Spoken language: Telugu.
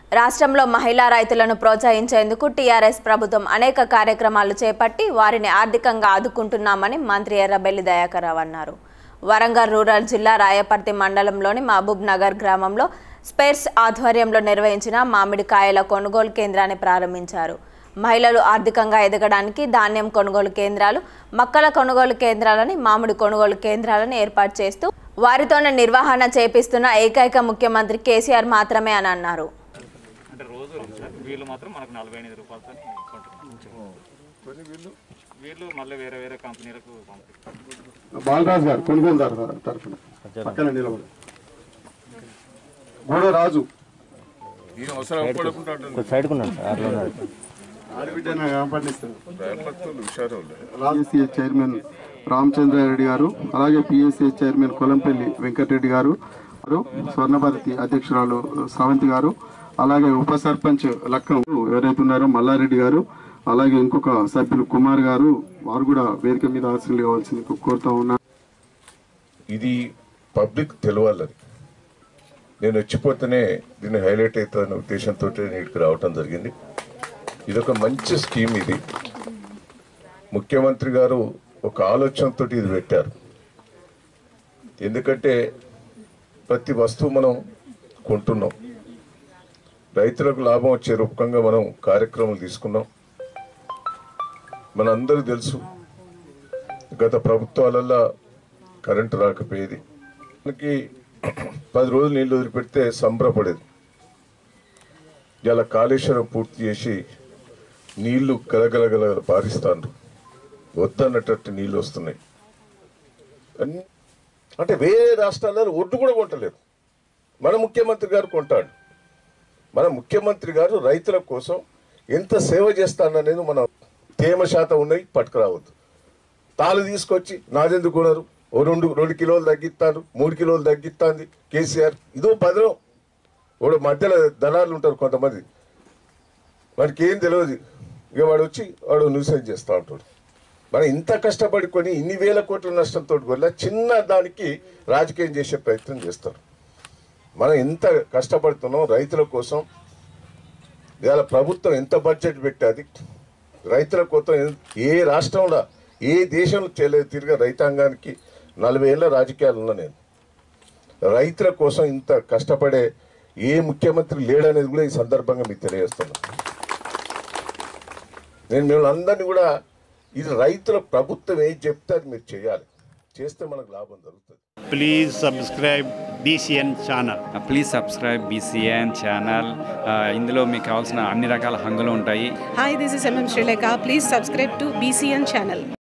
రాష్ట్రంలో మహిళా రైతులను ప్రోత్సహించేందుకు టీఆర్ఎస్ ప్రభుత్వం అనేక కార్యక్రమాలు చేపట్టి వారిని ఆర్థికంగా ఆదుకుంటున్నామని మంత్రి ఎర్రబెల్లి దయాకర్ రావు అన్నారు వరంగల్ రూరల్ జిల్లా రాయపర్తి మండలంలోని మహబూబ్ నగర్ గ్రామంలో స్పేర్స్ ఆధ్వర్యంలో నిర్వహించిన మామిడికాయల కొనుగోలు కేంద్రాన్ని ప్రారంభించారు మహిళలు ఆర్థికంగా ఎదగడానికి ధాన్యం కొనుగోలు కేంద్రాలు మక్కల కొనుగోలు కేంద్రాలని మామిడి కొనుగోలు కేంద్రాలను ఏర్పాటు చేస్తూ వారితోనే నిర్వహణ చేపిస్తున్న ఏకైక ముఖ్యమంత్రి కేసీఆర్ మాత్రమే అని అన్నారు అంటే రోజు వీళ్ళు మాత్రం మనకు నలభై ఎనిమిది రూపాయలతో కొంటున్నాం వీళ్ళు మళ్ళీ వేరే వేరే కంపెనీలకు పంపిస్తారు బాలరాజు గారు కొనుగోలుదారు గారు తరఫున పక్కన నిలబడి గూడ రాజు ఈయన అవసరం పడకుండా సైడ్కున్నాను సార్ అట్లా ఉన్నాడు ఆడబిడ్డ పండిస్తారు భయపడుతుంది హుషారు పిఎస్సిఎస్ చైర్మన్ రామచంద్రారెడ్డి గారు అలాగే పిఎస్సిఎస్ చైర్మన్ కొలంపల్లి వెంకటరెడ్డి గారు వారు స్వర్ణభారతి అధ్యక్షురాలు స్రవంతి గారు అలాగే ఉప సర్పంచ్ లక్కం ఎవరైతే ఉన్నారో మల్లారెడ్డి గారు అలాగే ఇంకొక సభ్యులు కుమార్ గారు వారు కూడా వేదిక మీద హాజరు కావాల్సింది కోరుతా ఉన్నారు ఇది పబ్లిక్ తెలవాలని నేను వచ్చిపోతేనే దీన్ని హైలైట్ అవుతుందనే ఉద్దేశంతో నేను ఇక్కడికి రావటం జరిగింది ఇది ఒక మంచి స్కీమ్ ఇది ముఖ్యమంత్రి గారు ఒక ఆలోచనతో ఇది పెట్టారు ఎందుకంటే ప్రతి వస్తువు మనం కొంటున్నాం రైతులకు లాభం వచ్చే రూపకంగా మనం కార్యక్రమాలు తీసుకున్నాం మనందరూ తెలుసు గత ప్రభుత్వాలల్లో కరెంటు రాకపోయేది మనకి పది రోజులు నీళ్లు వదిలిపెడితే సంబరపడేది ఇలా కాళేశ్వరం పూర్తి చేసి నీళ్లు గలగలగల పారిస్తాను వద్దన్నట్టు నీళ్లు వస్తున్నాయి అన్ని అంటే వేరే రాష్ట్రాలలో ఒడ్డు కూడా కొంటలేరు మన ముఖ్యమంత్రి గారు కొంటాడు మన ముఖ్యమంత్రి గారు రైతుల కోసం ఎంత సేవ చేస్తాననేది మన తేమ శాతం ఉన్నాయి పట్టుకురావద్దు తాళ్ళు తీసుకొచ్చి నాదెందుకు కొనరు ఓ రెండు రెండు కిలోలు తగ్గిస్తాను మూడు కిలోలు తగ్గిస్తాంది కేసీఆర్ ఇదో పదనం వాడు మధ్యలో దళాలు ఉంటారు కొంతమంది వాడికి ఏం తెలియదు ఇక వాడు వచ్చి వాడు న్యూసెన్స్ చేస్తూ ఉంటాడు మనం ఇంత కష్టపడి కొని ఇన్ని వేల కోట్ల నష్టంతో వల్ల చిన్న దానికి రాజకీయం చేసే ప్రయత్నం చేస్తారు మనం ఎంత కష్టపడుతున్నాం రైతుల కోసం ఇవాళ ప్రభుత్వం ఎంత బడ్జెట్ పెట్టాది రైతుల కోసం ఎన్- ఏ రాష్ట్రంలో ఏ దేశంలో చేయలేదు తిరిగి రైతాంగానికి నలభై ఏళ్ళ రాజకీయాలు ఉన్నా నేను రైతుల కోసం ఇంత కష్టపడే ఏ ముఖ్యమంత్రి లేడనేది కూడా ఈ సందర్భంగా మీకు తెలియజేస్తున్నా నేను మిమ్మల్ని అందరినీ కూడా ఇది రైతుల ప్రభుత్వం ఏం చెప్తే అది మీరు చేయాలి చేస్తే మనకు లాభం జరుగుతుంది please subscribe BCN channel please subscribe BCN channel ఇందులో మీకు కావాల్సిన అన్ని రకాల హంగులు ఉంటాయి Hi, this is MM Sri Lanka. Please subscribe to BCN channel.